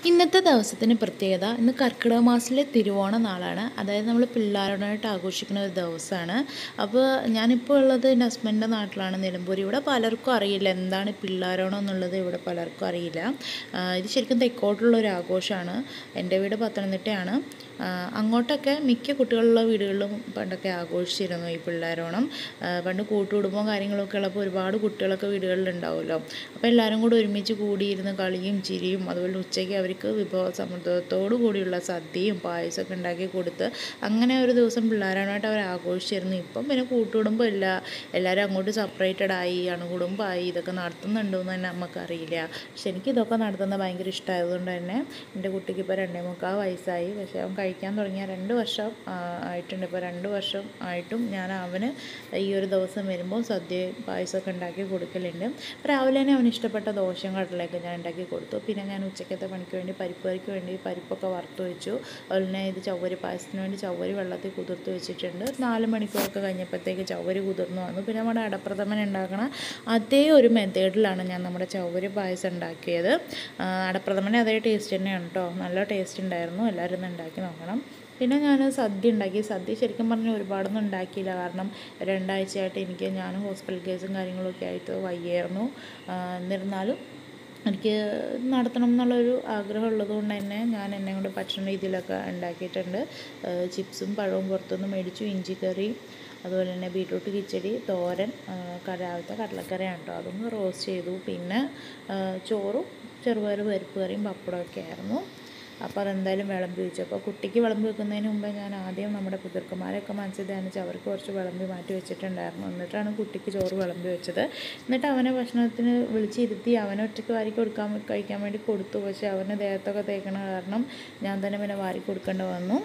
ഇന്നത്തെ ദിവസത്തിന് പ്രത്യേകത ഇന്ന് കർക്കിടക മാസത്തിലെ തിരുവോണ നാളാണ് അതായത് നമ്മൾ പിള്ളേരോടായിട്ട് ആഘോഷിക്കുന്ന ഒരു ദിവസമാണ് അപ്പോൾ ഞാനിപ്പോൾ ഉള്ളത് എൻ്റെ ഹസ്ബൻഡിൻ്റെ നാട്ടിലാണ് നിലമ്പൂർ ഇവിടെ പലർക്കും അറിയില്ല എന്താണ് പിള്ളേരോണം എന്നുള്ളത് ഇവിടെ പലർക്കും അറിയില്ല ആ, ഇത് ശരിക്കും തെക്കോട്ടുള്ള ഒരു ആഘോഷമാണ് എൻ്റെ വീട് പത്തനംതിട്ടയാണ് ആ, അങ്ങോട്ടൊക്കെ മിക്ക കുട്ടികളുള്ള വീടുകളിലും പണ്ടൊക്കെ ആഘോഷിച്ചിരുന്നു ഈ പിള്ളേരോണം ആ, പണ്ട് കൂട്ടുകുടുംബവും കാര്യങ്ങളൊക്കെ ഉള്ളപ്പോൾ ഒരുപാട് കുട്ടികളൊക്കെ വീടുകളിൽ ഉണ്ടാവുമല്ലോ അപ്പോൾ എല്ലാവരും കൂടെ ഒരുമിച്ച് കൂടിയിരുന്ന് കളിയും ചിരിയും അതുപോലെ ഉച്ചയ്ക്ക് അവർക്ക് വിഭവ സമൃദ്ധത്തോടു കൂടിയുള്ള സദ്യയും പായസമൊക്കെ ഉണ്ടാക്കി കൊടുത്ത് അങ്ങനെ ഒരു ദിവസം പിള്ളേരോണമായിട്ട് അവർ ആഘോഷിച്ചിരുന്നു ഇപ്പം പിന്നെ കൂട്ടുകുടുംബം ഇല്ല എല്ലാവരും അങ്ങോട്ട് സെപ്പറേറ്റഡ് ആയി അണുകുടുംബമായി ഇതൊക്കെ നടത്തുന്നുണ്ടോ എന്ന് തന്നെ നമുക്കറിയില്ല പക്ഷെ എനിക്ക് ഇതൊക്കെ നടത്തുന്നത് ഭയങ്കര ഇഷ്ടമായതുകൊണ്ട് തന്നെ എൻ്റെ കുട്ടിക്ക് ഇപ്പോൾ രണ്ടേ മുക്കാൽ വയസ്സായി പക്ഷേ അവൻ കഴിക്കാൻ തുടങ്ങിയ രണ്ട് വർഷം ആ, ആയിട്ടുണ്ട് ഇപ്പോൾ രണ്ട് വർഷം ആയിട്ടും ഞാൻ അവന് ഈ ഒരു ദിവസം വരുമ്പോൾ സദ്യ പായസമൊക്കെ ഉണ്ടാക്കി കൊടുക്കലുണ്ട് രാവിലെ തന്നെ അവന് ഇഷ്ടപ്പെട്ട ദോശയും കടലയൊക്കെ ഞാൻ ഉണ്ടാക്കി കൊടുത്തു പിന്നെ ഞാൻ ഉച്ചക്കത്തെ പണിക്ക് വേണ്ടി പരിപ്പ് കറിക്ക് വേണ്ടി പരിപ്പൊക്കെ വറുത്ത് വെച്ചു അതുപോലെ തന്നെ ഇത് ചവ്വരി പായസത്തിന് വേണ്ടി ചവ്വരി വെള്ളത്തിൽ കുതിർത്ത് വെച്ചിട്ടുണ്ട് ഒരു നാല് മണിക്കൂറൊക്കെ കഴിഞ്ഞപ്പോഴത്തേക്ക് ചവ്വരി കുതിർന്നു വന്നു പിന്നെ നമ്മുടെ അടപ്രഥമൻ ഉണ്ടാക്കണ അതേ ഒരു മെത്തേഡിലാണ് ഞാൻ നമ്മുടെ ചവ്വരി പായസം ഉണ്ടാക്കിയത് ആ, അടപ്രഥമൻ്റെ അതേ ടേസ്റ്റ് തന്നെയാണ് കേട്ടോ നല്ല ടേസ്റ്റ് ഉണ്ടായിരുന്നു എല്ലാവരും ഒന്ന് ഉണ്ടാക്കി നോക്കണം പിന്നെ ഞാൻ സദ്യ ഉണ്ടാക്കി സദ്യ ശരിക്കും പറഞ്ഞാൽ ഒരുപാടൊന്നും ഉണ്ടാക്കിയില്ല കാരണം രണ്ടാഴ്ചയായിട്ട് എനിക്ക് ഞാൻ ഹോസ്പിറ്റൽ കേസും കാര്യങ്ങളൊക്കെ ആയിട്ട് വയ്യായിരുന്നു ആ, എന്നിരുന്നാലും എനിക്ക് നടത്തണം എന്നുള്ളൊരു ആഗ്രഹം ഉള്ളതുകൊണ്ട് തന്നെ ഞാൻ എന്നെ കൊണ്ട് ഭക്ഷണ രീതിയിലൊക്കെ ഉണ്ടാക്കിയിട്ടുണ്ട് ആ, ചിപ്സും പഴവും പുറത്തുനിന്ന് മേടിച്ചു ഇഞ്ചിക്കറി അതുപോലെ തന്നെ ബീട്രൂട്ട് കിച്ചടി തോരൻ ആ, ക- രാവിലത്തെ കടലക്കറിയാണ് കേട്ടോ അതൊന്ന് റോസ്റ്റ് ചെയ്തു പിന്നെ ആ, ചോറും ചെറുപയർ പരിപ്പ് കറിയും പപ്പടമൊക്കെ ആയിരുന്നു അപ്പോൾ അതെന്തായാലും വിളമ്പി വെച്ചു അപ്പോൾ കുട്ടിക്ക് വിളമ്പി വെക്കുന്നതിന് മുമ്പേ ഞാൻ ആദ്യം നമ്മുടെ പിതൃക്കന്മാരെയൊക്കെ മനസ്സിൽ ധ്യാനിച്ച് അവർക്ക് കുറച്ച് വിളമ്പി മാറ്റി വെച്ചിട്ടുണ്ടായിരുന്നു എന്നിട്ടാണ് കുട്ടിക്ക് ചോറ് വിളമ്പി വെച്ചത് എന്നിട്ട് അവനെ ഭക്ഷണത്തിന് വിളിച്ചിരുത്തി അവനെ ഒറ്റയ്ക്ക് വാരി കൊടുക്കാൻ കഴിക്കാൻ വേണ്ടി കൊടുത്തു പക്ഷേ അവന് ദേഹത്തൊക്കെ തേക്കണ കാരണം ഞാൻ തന്നെ പിന്നെ വാരി കൊടുക്കേണ്ടി വന്നു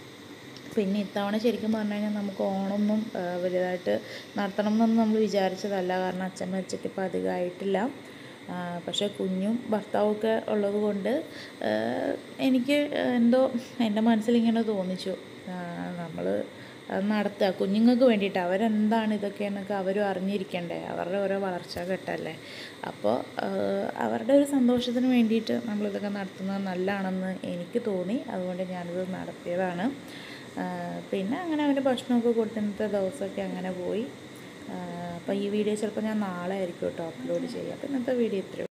പിന്നെ ഇത്തവണ ശരിക്കും പറഞ്ഞു കഴിഞ്ഞാൽ നമുക്ക് ഓണമൊന്നും ആ, വലുതായിട്ട് നടത്തണം എന്നൊന്നും നമ്മൾ വിചാരിച്ചതല്ല കാരണം അച്ഛൻ മരിച്ചിട്ട് ഇപ്പം അധികമായിട്ടില്ല ആ, പക്ഷേ കുഞ്ഞും ഭർത്താവും ഒക്കെ ഉള്ളത് കൊണ്ട് ആ, എനിക്ക് എന്തോ എൻ്റെ മനസ്സിലിങ്ങനെ തോന്നിച്ചു നമ്മൾ അത് നടത്തുക കുഞ്ഞുങ്ങൾക്ക് വേണ്ടിയിട്ട് അവരെന്താണ് ഇതൊക്കെയെന്നൊക്കെ അവരും അറിഞ്ഞിരിക്കണ്ടേ അവരുടെ ഓരോ വളർച്ചാ ഘട്ടമല്ലേ അപ്പോൾ അവരുടെ ഒരു സന്തോഷത്തിന് വേണ്ടിയിട്ട് നമ്മളിതൊക്കെ നടത്തുന്നത് നല്ലതാണെന്ന് എനിക്ക് തോന്നി അതുകൊണ്ട് ഞാനിത് നടത്തിയതാണ് ആ, പിന്നെ അങ്ങനെ അവന് ഭക്ഷണമൊക്കെ കൊടുത്ത് ഇന്നത്തെ ദിവസമൊക്കെ അങ്ങനെ പോയി അപ്പോൾ ഈ വീഡിയോ ചിലപ്പോൾ ഞാൻ നാളെ ആയിരിക്കും കേട്ടോ അപ്ലോഡ് ചെയ്യുക അപ്പോൾ ഇന്നത്തെ വീഡിയോ ഇത്രയും